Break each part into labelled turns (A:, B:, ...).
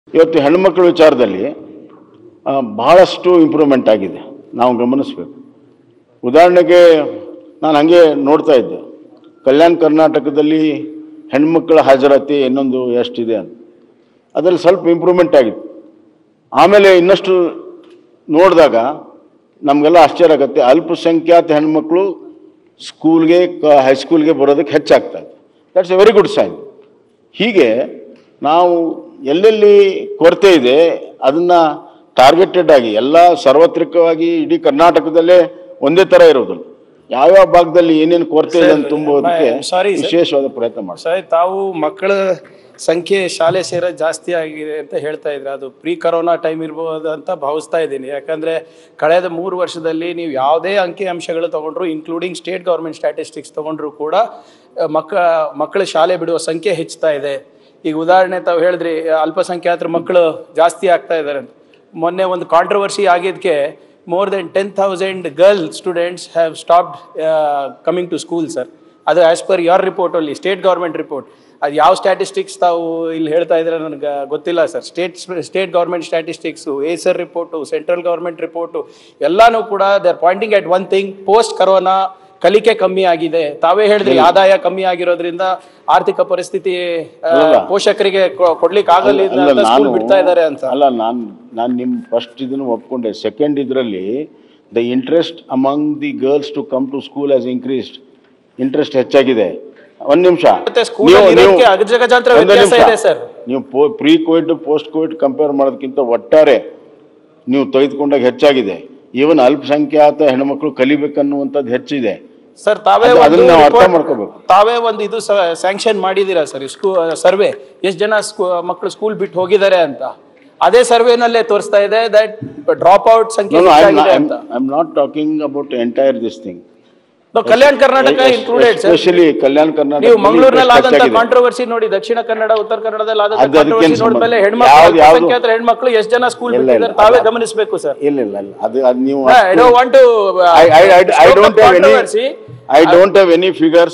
A: ಇವತ್ತು ಹೆಣ್ಮಕ್ಳ ವಿಚಾರದಲ್ಲಿ ಆ, ಬಹಳಷ್ಟು ಇಂಪ್ರೂವ್ಮೆಂಟ್ ಆಗಿದೆ ನಾವು ಗಮನಿಸಬೇಕು ಉದಾಹರಣೆಗೆ ನಾನು ಹಾಗೆ ನೋಡ್ತಾ ಇದ್ದೆ ಕಲ್ಯಾಣ ಕರ್ನಾಟಕದಲ್ಲಿ ಹೆಣ್ಮಕ್ಳ ಹಾಜರಾತಿ ಇನ್ನೊಂದು ಎಷ್ಟಿದೆ ಅಂತ ಅದರಲ್ಲಿ ಸ್ವಲ್ಪ ಇಂಪ್ರೂವ್ಮೆಂಟ್ ಆಗಿದೆ ಆಮೇಲೆ ಇನ್ನಷ್ಟು ನೋಡಿದಾಗ ನಮಗೆಲ್ಲ ಆಶ್ಚರ್ಯ ಆಗುತ್ತೆ ಅಲ್ಪಸಂಖ್ಯಾತ ಹೆಣ್ಮಕ್ಳು ಸ್ಕೂಲ್ಗೆ ಕ ಹೈಸ್ಕೂಲ್ಗೆ ಬರೋದಕ್ಕೆ ಹೆಚ್ಚಾಗ್ತಾ ಇದೆ that's a very good sign ಹೀಗೆ ನಾವು ಎಲ್ಲೆಲ್ಲಿ ಕೊರತೆ ಇದೆ ಅದನ್ನ ಟಾರ್ಗೆಟೆಡ್ ಆಗಿ ಎಲ್ಲ ಸಾರ್ವತ್ರಿಕವಾಗಿ ಇಡೀ ಕರ್ನಾಟಕದಲ್ಲೇ ಒಂದೇ ಥರ ಇರೋದಿಲ್ಲ ಯಾವ್ಯಾವ ಭಾಗದಲ್ಲಿ ಏನೇನು ಕೊರತೆ ಇದೆ ಅಂತ ತುಂಬುವುದಕ್ಕೆ
B: Sir, sorry, sir.
A: ವಿಶೇಷವಾದ ಪ್ರಯತ್ನ ಮಾಡ್ತಾರೆ
B: ಸರ್ ತಾವು ಮಕ್ಕಳ ಸಂಖ್ಯೆ ಶಾಲೆ ಸೇರೋದು ಜಾಸ್ತಿ ಆಗಿದೆ ಅಂತ ಹೇಳ್ತಾ ಇದ್ರೆ ಅದು ಪ್ರೀ ಕರೋನಾ ಟೈಮ್ ಇರ್ಬೋದು ಅಂತ ಭಾವಿಸ್ತಾ ಇದ್ದೀನಿ ಯಾಕಂದ್ರೆ ಕಳೆದ ಮೂರು ವರ್ಷದಲ್ಲಿ ನೀವು ಯಾವುದೇ ಅಂಕಿ ಅಂಶಗಳು ತಗೊಂಡ್ರು ಇನ್ಕ್ಲೂಡಿಂಗ್ ಸ್ಟೇಟ್ ಗೌರ್ಮೆಂಟ್ ಸ್ಟ್ಯಾಟಿಸ್ಟಿಕ್ಸ್ ತಗೊಂಡ್ರು ಕೂಡ ಅಹ್, ಮಕ್ಕ ಮಕ್ಕಳ ಶಾಲೆ ಬಿಡುವ ಸಂಖ್ಯೆ ಹೆಚ್ಚುತ್ತಾ ಇದೆ ಈಗ ಉದಾಹರಣೆ ತಾವು ಹೇಳಿದ್ರಿ ಅಲ್ಪಸಂಖ್ಯಾತರ ಮಕ್ಕಳು ಜಾಸ್ತಿ ಆಗ್ತಾ ಇದ್ದಾರೆ ಅಂತ ಮೊನ್ನೆ ಒಂದು ಕಾಂಟ್ರವರ್ಸಿ ಆಗಿದ್ದಕ್ಕೆ more than ten thousand girl students have stopped coming to school sir ಅದು ಆಸ್ ಪರ್ ಯೋರ್ ರಿಪೋರ್ಟ್ ಅಲ್ಲಿ ಸ್ಟೇಟ್ ಗೌರ್ಮೆಂಟ್ ರಿಪೋರ್ಟ್ ಅದು ಯಾವ ಸ್ಟ್ಯಾಟಿಸ್ಟಿಕ್ಸ್ ತಾವು ಇಲ್ಲಿ ಹೇಳ್ತಾ ಇದ್ರೆ ನನಗೆ ಗೊತ್ತಿಲ್ಲ sir state state government statistics ASER report central government report ಎಲ್ಲಾನು ಕೂಡ they are pointing at one thing post corona ಕಲಿಕೆ ಕಮ್ಮಿ ಆಗಿದೆ ತಾವೇ ಹೇಳಿದ್ರಿ ಆದಾಯ ಕಮ್ಮಿ ಆಗಿರೋದ್ರಿಂದ ಆರ್ಥಿಕ ಪರಿಸ್ಥಿತಿ ಆ, ಪೋಷಕರಿಗೆ ಕೊ- ಕೊಡ್ಲಿಕ್ಕೆ ಆಗಲ್ಲ
A: ಅಲ್ಲ
B: ಸ್ಕೂಲ್
A: ನಾನು
B: ಬಿಡ್ತಾ ಇದ್ದಾರೆ ಅಂತ
A: ಅಲ್ಲ ನಾನು ನಾನು ನಿಮ್ಮ ಫಸ್ಟ್ ಇದನ್ನು ಒಪ್ಕೊಂಡೆ ಸೆಕೆಂಡ್ ಇದರಲ್ಲಿ the interest among the girls to come to school has increased interest ಹೆಚ್ಚಾಗಿದೆ ಒಂದ್ ನಿಮಿಷ
B: ಮತ್ತೆ school ಅಲ್ಲಿ ಇರೋದಕ್ಕೆ ಅಗಜಗಜಾಂತರ ವ್ಯತ್ಯಾಸ ಇದೆ ಸರ್.
A: ನೀವು pre covid post covid compare ಮಾಡೋದಕ್ಕಿಂತ ಒಟ್ಟಾರೆ ನೀವು ತೆಗೆದುಕೊಂಡಾಗ ಹೆಚ್ಚಾಗಿದೆ ಈವನ್ ಅಲ್ಪಸಂಖ್ಯಾತ ಹೆಣ್ಮಕ್ಳು ಕಲಿಬೇಕನ್ನುವಂಥದ್ದು ಹೆಚ್ಚಿದೆ
B: ಸರ್ ತಾವೇ
A: ಅದು- ಅದನ್ನ
B: ಒಂದು
A: ನಾವು ಅರ್ಥ
B: report-
A: ಮಾಡ್ಕೋಬೇಕು.
B: ತಾವೇ ಒಂದು ಇದು ಸ್ಯಾಂಕ್ಷನ್ ಮಾಡಿದೀರಾ ಸರ್ ಸ್ಕೂ ಸರ್ವೆ ಎಷ್ಟು ಜನ ಸ್ಕೂ ಮಕ್ಕಳು ಸ್ಕೂಲ್ ಬಿಟ್ಟು ಹೋಗಿದ್ದಾರೆ ಅಂತ ಅದೇ ಸರ್ವೆನಲ್ಲೇ ತೋರಿಸ್ತಾ ಇದೆ ದಟ್ ಡ್ರಾಪ್ ಔಟ್ ಸಂಖ್ಯೆ
A: No, no, I'm
B: ಹೆಚ್ಚಾಗಿದೆ
A: not, I'm,
B: ಅಂತ
A: I'm not talking about entire this thing.
B: ನಾವು Kalyana Karnataka included sir
A: Especially Kalyana Karnataka
B: ನೀವು ಮಂಗಳೂರಿನಲ್ಲಿ ಆದಂತ ಕಾಂಟ್ರವರ್ಸಿ ನೋಡಿ ದಕ್ಷಿಣ ಕನ್ನಡ ಉತ್ತರ ಕನ್ನಡದಲ್ಲಿ ಆದಂತ
A: ಅದು ಅದಕ್ಕೇನ್
B: ಕಾಂಟ್ರವರ್ಸಿ
A: ಸಂಬಂಧ?
B: ನೋಡ್ಮೇಲೆ ಹೆಣ್ಮಕ್ಳು
A: ಯಾವ್ದು- ಯಾವ್ದು?
B: ಅಲ್ಪಸಂಖ್ಯಾತರ ಹೆಣ್ಮಕ್ಳು ಎಷ್ಟು ಜನ ಸ್ಕೂಲ್
A: ಇಲ್ಲ,
B: ಬಿಟ್ಟಿದ್ದಾರೆ
A: ಇಲ್ಲ,
B: ತಾವೇ
A: ಅದು-
B: ಗಮನಿಸಬೇಕು ಸರ್
A: ಇಲ್ಲ ಇಲ್ಲ ಇಲ್ಲ ಅದು ಅದು ನೀವು
B: I don't want to
A: I, I, I, I don't have any, I don't have any figures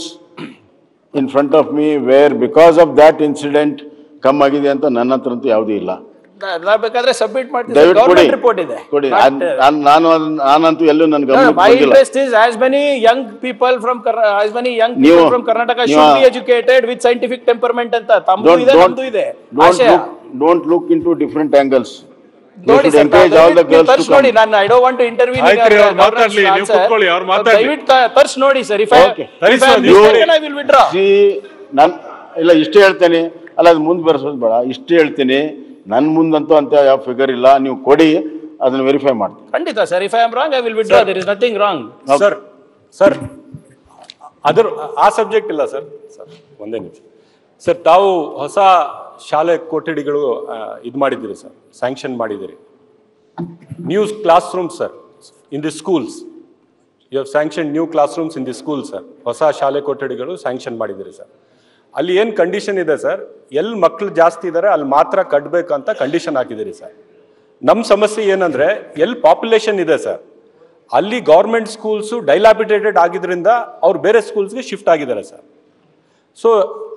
A: in front of me where because of that incident ಕಮ್ ಆಗಿದೆ ಅಂತ ನನ್ನ ಹತ್ರ ಅಂತೂ ಯಾವುದೂ ಇಲ್ಲ
B: ಬೇಕಾದ್ರೆ ಸಬ್ಮಿಟ್ ಮಾಡ್ತೀನಿ
A: ದಯವಿಟ್ಟು ಕೊಡಿ
B: ಗೌರ್ಮೆಂಟ್ ರಿಪೋರ್ಟ್ ಇದೆ
A: ಕೊಡಿ
B: Not,
A: ನಾನ್-
B: uh,
A: ನಾನ್- ನಾನು ಅದನ್ನ- ನಾನಂತೂ ಎಲ್ಲೂ ನನ್ನ
B: No,
A: ಗಮನಕ್ಕೆ
B: my
A: ಬಂದಿಲ್ಲ
B: interest is as many young people from Kar- as many young people
A: ನೀವು-
B: from Karnataka
A: ನೀವು-
B: should be educated with scientific temperament ಅಂತ ತಮ್ಮದು
A: Don't-
B: ಇದೆ
A: don't-
B: ನಮ್ದು ಇದೆ
A: don't
B: ಆಶಯ
A: look- don't look into different angles. They
B: ನೋಡಿ
A: should
B: sir
A: encourage all the girls to
B: ತರ್ಸ್ ನೋಡಿ
A: come.
B: ನಾನು I don't want to interview
C: ಆಯ್ತು ರೀ, ಅವ್ರು ಮಾತಾಡ್ಲಿ, ನೀವು ಕೂತ್ಕೊಳ್ಳಿ, ಅವ್ರು ಮಾತಾಡ್ಲಿ.
B: ದಯವಿಟ್ಟು ತರ್ಸ್ ನೋಡಿ ಸರ್ ಇಫ್
A: Okay.
C: ಸರಿ sir, ನೀವು-
B: ಐ ವಿಲ್ ವಿಡ್ರಾ
A: See, ನಾನ್ ಇಲ್ಲ ಇಷ್ಟೇ ಹೇಳ್ತೇನೆ ಅಲ್ಲ ಅದು ಮುಂದೆ ಬರ್ಸೋದು ಬೇಡ ಇಷ್ಟೇ ಹೇಳ್ತೀನಿ ನನ್ನ ಮುಂದಂತೂ ಅಂತ ಯಾವ ಫಿಗರ್ ಇಲ್ಲ ನೀವು ಕೊಡಿ ಅದನ್ನ ವೆರಿಫೈ ಮಾಡ್ತೀನಿ
B: ಖಂಡಿತ sir if I am wrong I will withdraw there is nothing wrong
C: sir sir ಅದರ ಆ ಸಬ್ಜೆಕ್ಟ್ ಇಲ್ಲ ಸರ್ ಸರ್ ಒಂದೇ ನಿಮಿಷ ಸರ್ ತಾವು ಹೊಸ ಶಾಲೆ ಕೊಠಡಿಗಳು ಇದು ಮಾಡಿದ್ದೀರಿ ಸರ್ ಸ್ಯಾಂಕ್ಷನ್ ಮಾಡಿದ್ದೀರಿ new classroom sir in the schools you have sanction new classrooms in the school sir ಹೊಸ ಶಾಲೆ ಕೊಠಡಿಗಳು ಸ್ಯಾಂಕ್ಷನ್ ಮಾಡಿದ್ದೀರಿ ಸರ್ ಅಲ್ಲಿ ಏನು ಕಂಡೀಷನ್ ಇದೆ ಸರ್ ಎಲ್ಲಿ ಮಕ್ಕಳು ಜಾಸ್ತಿ ಇದ್ದಾರೆ ಅಲ್ಲಿ ಮಾತ್ರ ಕಟ್ಟಬೇಕಂತ ಕಂಡೀಷನ್ ಹಾಕಿದ್ದೀರಿ ಸರ್ ನಮ್ಮ ಸಮಸ್ಯೆ ಏನಂದ್ರೆ ಎಲ್ಲಿ ಪಾಪ್ಯುಲೇಷನ್ ಇದೆ ಸರ್ ಅಲ್ಲಿ ಗೌರ್ಮೆಂಟ್ ಸ್ಕೂಲ್ಸು ಡೈಲಾಬಿಟೇಟೆಡ್ ಆಗಿದ್ರಿಂದ ಅವ್ರು ಬೇರೆ ಸ್ಕೂಲ್ಸ್ಗೆ ಶಿಫ್ಟ್ ಆಗಿದ್ದಾರೆ ಸರ್ ಸೊ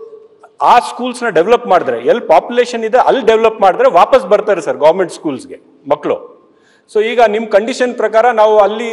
C: ಆ ಸ್ಕೂಲ್ಸ್ನ ಡೆವಲಪ್ ಮಾಡಿದ್ರೆ ಎಲ್ಲಿ ಪಾಪ್ಯುಲೇಷನ್ ಇದೆ ಅಲ್ಲಿ ಡೆವಲಪ್ ಮಾಡಿದ್ರೆ ವಾಪಸ್ ಬರ್ತಾರೆ ಸರ್ ಗೌರ್ಮೆಂಟ್ ಸ್ಕೂಲ್ಸ್ಗೆ ಮಕ್ಕಳು ಸೊ ಈಗ ನಿಮ್ಮ ಕಂಡೀಷನ್ ಪ್ರಕಾರ ನಾವು ಅಲ್ಲಿ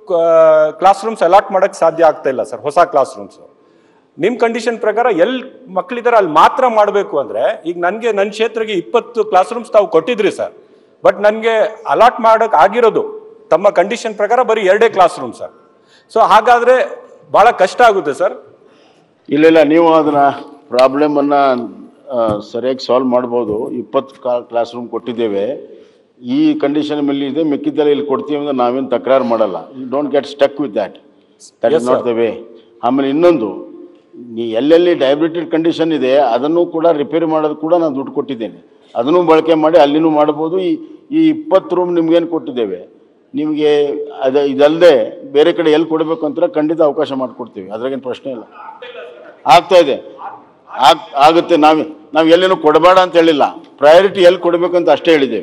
C: ಕ್ಲಾಸ್ ರೂಮ್ಸ್ ಅಲಾಟ್ ಮಾಡೋಕ್ಕೆ ಸಾಧ್ಯ ಆಗ್ತಾ ಇಲ್ಲ ಸರ್ ಹೊಸ ಕ್ಲಾಸ್ ರೂಮ್ಸು ನಿಮ್ಮ ಕಂಡೀಷನ್ ಪ್ರಕಾರ ಎಲ್ಲಿ ಮಕ್ಕಳಿದ್ದಾರೆ ಅಲ್ಲಿ ಮಾತ್ರ ಮಾಡಬೇಕು ಅಂದರೆ ಈಗ ನನಗೆ ನನ್ನ ಕ್ಷೇತ್ರಕ್ಕೆ ಇಪ್ಪತ್ತು ಕ್ಲಾಸ್ ರೂಮ್ಸ್ ತಾವು ಕೊಟ್ಟಿದ್ರಿ ಸರ್ ಬಟ್ ನನಗೆ ಅಲಾಟ್ ಮಾಡೋಕೆ ಆಗಿರೋದು ತಮ್ಮ ಕಂಡೀಷನ್ ಪ್ರಕಾರ ಬರೀ ಎರಡೇ ಕ್ಲಾಸ್ ರೂಮ್ ಸರ್ ಸೊ ಹಾಗಾದರೆ ಭಾಳ ಕಷ್ಟ ಆಗುತ್ತೆ ಸರ್
A: ಇಲ್ಲ ಇಲ್ಲ ನೀವು ಅದನ್ನ ಪ್ರಾಬ್ಲಮ್ ಅನ್ನ ಆ, ಸರಿಯಾಗಿ ಸಾಲ್ವ್ ಮಾಡ್ಬೋದು ಇಪ್ಪತ್ತು ಕ್ಲಾಸ್ ರೂಮ್ ಕೊಟ್ಟಿದ್ದೇವೆ ಈ ಕಂಡೀಷನ್ ಮೇಲೆ ಇದೆ ಮಿಕ್ಕಿದ್ದೆಲ್ಲ ಇಲ್ಲಿ ಕೊಡ್ತೀವಿ ಅಂದ್ರೆ ನಾವೇನು ತಕರಾರು ಮಾಡಲ್ಲ you don't get stuck with that that is
C: Yes,
A: not the way ಆಮೇಲೆ ಇನ್ನೊಂದು ನೀ ಎಲ್ಲೆಲ್ಲಿ ಡಯಾಬಿಟೆಡ್ ಕಂಡೀಷನ್ ಇದೆ ಅದನ್ನು ಕೂಡ ರಿಪೇರಿ ಮಾಡೋದು ಕೂಡ ನಾನು ದುಡ್ಡು ಕೊಟ್ಟಿದ್ದೇನೆ ಅದನ್ನು ಬಳಕೆ ಮಾಡಿ ಅಲ್ಲಿನೂ ಮಾಡ್ಬೋದು ಈ ಈ ಇಪ್ಪತ್ತು ರೂಮ್ ನಿಮ್ಗೇನು ಕೊಟ್ಟಿದ್ದೇವೆ ನಿಮಗೆ ಅದು ಇದಲ್ಲದೆ ಬೇರೆ ಕಡೆ ಎಲ್ಲಿ ಕೊಡಬೇಕು ಅಂತ ಖಂಡಿತ ಅವಕಾಶ ಮಾಡಿಕೊಡ್ತೀವಿ ಅದ್ರಾಗೇನು ಪ್ರಶ್ನೆ ಇಲ್ಲ ಆಗ್ತಾ ಇದೆ ಆಗ್ ಆಗುತ್ತೆ ನಾವು ನಾವು ಎಲ್ಲಿನೂ ಕೊಡಬೇಡ ಅಂತ ಹೇಳಿಲ್ಲ ಪ್ರಯಾರಿಟಿ ಎಲ್ಲಿ ಕೊಡಬೇಕು ಅಂತ ಅಷ್ಟೇ ಹೇಳಿದ್ದೇವೆ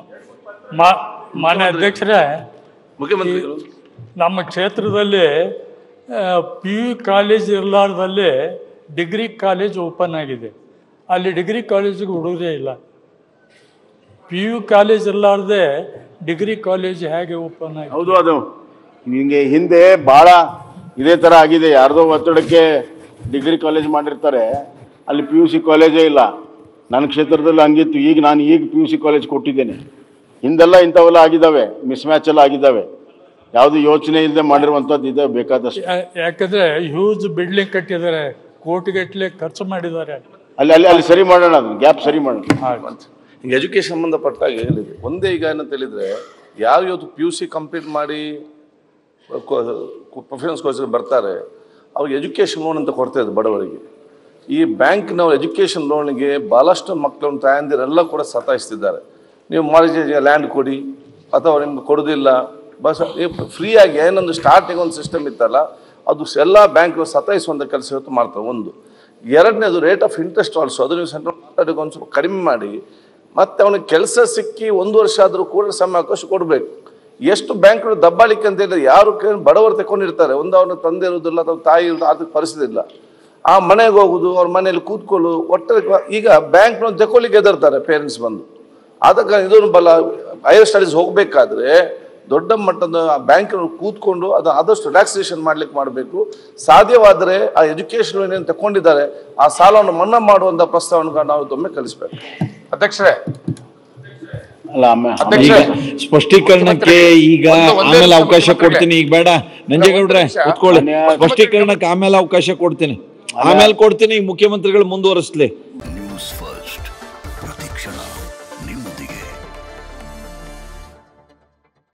D: ಮಾ- ಮಾನ್ಯ ಅಧ್ಯಕ್ಷರೇ
E: ಮುಖ್ಯಮಂತ್ರಿಗಳು
D: ನಮ್ಮ ಕ್ಷೇತ್ರದಲ್ಲಿ ಪಿ ಯು ಕಾಲೇಜ್ ಇರಲಾರ್ದಲ್ಲಿ ಡಿಗ್ರಿ ಕಾಲೇಜ್ ಓಪನ್ ಆಗಿದೆ ಅಲ್ಲಿ ಡಿಗ್ರಿ ಕಾಲೇಜಿಗೆ ಹುಡುಗರೇ ಇಲ್ಲ ಪಿ ಯು ಕಾಲೇಜ್ ಇರಲಾರ್ದೆ ಡಿಗ್ರಿ ಕಾಲೇಜ್ ಹೇಗೆ ಓಪನ್ ಆಗಿ
A: ಹೌದು ಅದು ನಿಮಗೆ ಹಿಂದೆ ಭಾಳ ಇದೇ ಥರ ಆಗಿದೆ ಯಾರ್ದೋ ಒತ್ತಡಕ್ಕೆ ಡಿಗ್ರಿ ಕಾಲೇಜ್ ಮಾಡಿರ್ತಾರೆ ಅಲ್ಲಿ ಪಿ ಯು ಸಿ ಕಾಲೇಜೇ ಇಲ್ಲ ನನ್ನ ಕ್ಷೇತ್ರದಲ್ಲಿ ಹಂಗಿತ್ತು ಈಗ ನಾನು ಈಗ ಪಿ ಯು ಸಿ ಕಾಲೇಜ್ ಕೊಟ್ಟಿದ್ದೇನೆ ಹಿಂದೆಲ್ಲ ಇಂಥವೆಲ್ಲ ಆಗಿದ್ದಾವೆ ಮಿಸ್ ಮ್ಯಾಚ್ ಎಲ್ಲ ಆಗಿದ್ದಾವೆ ಯಾವುದು ಯೋಚನೆ ಇಲ್ಲದೆ ಮಾಡಿರುವಂಥದ್ದು ಇದೆ ಬೇಕಾದಷ್ಟು
D: ಯಾ- ಯಾಕಂದ್ರೆ ಹ್ಯೂಜ್ ಬಿಲ್ಡಿಂಗ್ ಕಟ್ಟಿದ್ದಾರೆ ಕೋಟಿಗಟ್ಟಲೆ ಖರ್ಚು ಮಾಡಿದ್ದಾರೆ
A: ಅಲ್ಲಿ ಅಲ್ಲಿ ಅಲ್ಲಿ ಸರಿ ಮಾಡೋಣ ಅದನ್ನ ಗ್ಯಾಪ್ ಸರಿ ಮಾಡೋಣ
E: ಈಗ ಎಜುಕೇಶನ್ ಸಂಬಂಧಪಟ್ಟಾಗ ಹೇಳಿದೆ ಒಂದೇ ಈಗ ಏನಂತ ಹೇಳಿದ್ರೆ ಯಾರು ಇವತ್ತು ಪಿ ಯು ಸಿ ಕಂಪ್ಲೀಟ್ ಮಾಡಿ ಪ್ರೊಫೆಷನಲ್ಸ್ ಕೋರ್ಸ್ಗೆ ಬರ್ತಾರೆ ಅವ್ರಿಗೆ ಎಜುಕೇಷನ್ ಲೋನ್ ಅಂತ ಕೊಡ್ತಾ ಇದೆ ಬಡವರಿಗೆ ಈ ಬ್ಯಾಂಕ್ನವ್ರು ಎಜುಕೇಷನ್ ಲೋನ್ಗೆ ಭಾಳಷ್ಟು ಮಕ್ಕಳನ್ನು ತಾಯಂದಿರೆಲ್ಲ ಕೂಡ ಸತಾಯಿಸ್ತಿದ್ದಾರೆ ನೀವು ಮಾರ್ಗೇಜ್ ಲ್ಯಾಂಡ್ ಕೊಡಿ ಅಥವಾ ನಿಮ್ಗೆ ಕೊಡೋದಿಲ್ಲ ಬಸ್ ಫ್ರೀಯಾಗಿ ಏನೊಂದು ಸ್ಟಾರ್ಟಿಂಗ್ ಒಂದು ಸಿಸ್ಟಮ್ ಇತ್ತಲ್ಲ ಅದು ಎಲ್ಲ ಬ್ಯಾಂಕ್ಗಳು ಸತಾಯಿಸುವಂಥ ಕೆಲಸ ಇವತ್ತು ಮಾಡ್ತಾರೆ ಒಂದು ಎರಡನೇದು ರೇಟ್ ಆಫ್ ಇಂಟ್ರೆಸ್ಟ್ ಆಲ್ಸೋ ಅದು ನೀವು ಸೆಂಟ್ರಲ್ ಒಂದು ಸ್ವಲ್ಪ ಕಡಿಮೆ ಮಾಡಿ ಮತ್ತೆ ಅವನಿಗೆ ಕೆಲಸ ಸಿಕ್ಕಿ ಒಂದು ವರ್ಷ ಆದರೂ ಕೂಡ ಸಮಯ ಅವಕಾಶ ಕೊಡಬೇಕು ಎಷ್ಟು ಬ್ಯಾಂಕ್ಗಳು ದಬ್ಬಾಳಿಕೆ ಅಂತ ಹೇಳಿದ್ರೆ ಯಾರು ಕೇಳಿ ಬಡವರು ತಗೊಂಡಿರ್ತಾರೆ ಒಂದು ಅವನ ತಂದೆ ಇರೋದಿಲ್ಲ ಅಥವಾ ತಾಯಿ ಇರೋದು ಆರ್ಥಿಕ ಪರಿಸ್ಥಿತಿ ಇಲ್ಲ ಆ ಮನೆಗೆ ಹೋಗುದು ಅವ್ರ ಮನೆಯಲ್ಲಿ ಕೂತ್ಕೊಳ್ಳು ಒಟ್ಟಾರೆ ಈಗ ಬ್ಯಾಂಕ್ನವ್ರು ಜಕೋಲಿಗೆ ಎದರ್ತಾರೆ ಪೇರೆಂಟ್ಸ್ ಬಂದು ಆದ ಕಾರಣ ಇದನ್ನು ಬಲ ಹೈಯರ್ ಸ್ಟಡೀಸ್ ಹೋಗಬೇಕಾದ್ರೆ ದೊಡ್ಡ ಮಟ್ಟದ ಬ್ಯಾಂಕ್ನವ್ರು ಕೂತ್ಕೊಂಡು ಅದು ಆದಷ್ಟು ರಿಲ್ಯಾಕ್ಸೇಷನ್ ಮಾಡ್ಲಿಕ್ಕೆ ಮಾಡಬೇಕು ಸಾಧ್ಯವಾದರೆ ಆ ಎಜುಕೇಶನ್ ಏನೇನು ತಗೊಂಡಿದ್ದಾರೆ ಆ ಸಾಲವನ್ನು ಮನ್ನಾ ಮಾಡುವಂಥ ಪ್ರಸ್ತಾವನೆ ನಾವು ಒಮ್ಮೆ ಕಲಿಸ್ಬೇಕು
F: ಅಧ್ಯಕ್ಷರೇ
A: ಅಲ್ಲ ಆಮೇಲೆ
F: ಅಧ್ಯಕ್ಷ-
G: ಈಗ ಸ್ಪಷ್ಟೀಕರಣಕ್ಕೆ ಈಗ
F: ಒಂದು- ಒಂದೇ
G: ಆಮೇಲೆ
F: ನಿಮಿಷ
G: ಅವಕಾಶ
F: ಮುಖ್ಯಮಂತ್ರಿಗಳೇ.
G: ಕೊಡ್ತೀನಿ ಈಗ ಬೇಡ ನಂಜೇಗೌಡ್ರೆ
F: ನಿಮಿಷ.
G: ಕೂತ್ಕೊಳ್ಳಿ
A: ಮಾನ್ಯ-
G: ಸ್ಪಷ್ಟೀಕರಣಕ್ಕೆ ಆಮೇಲೆ ಅವಕಾಶ ಕೊಡ್ತೀನಿ ಆಮೇಲೆ ಕೊಡ್ತೀನಿ ಈಗ ಮುಖ್ಯಮಂತ್ರಿಗಳು ಮುಂದುವರಿಸ್ಲಿ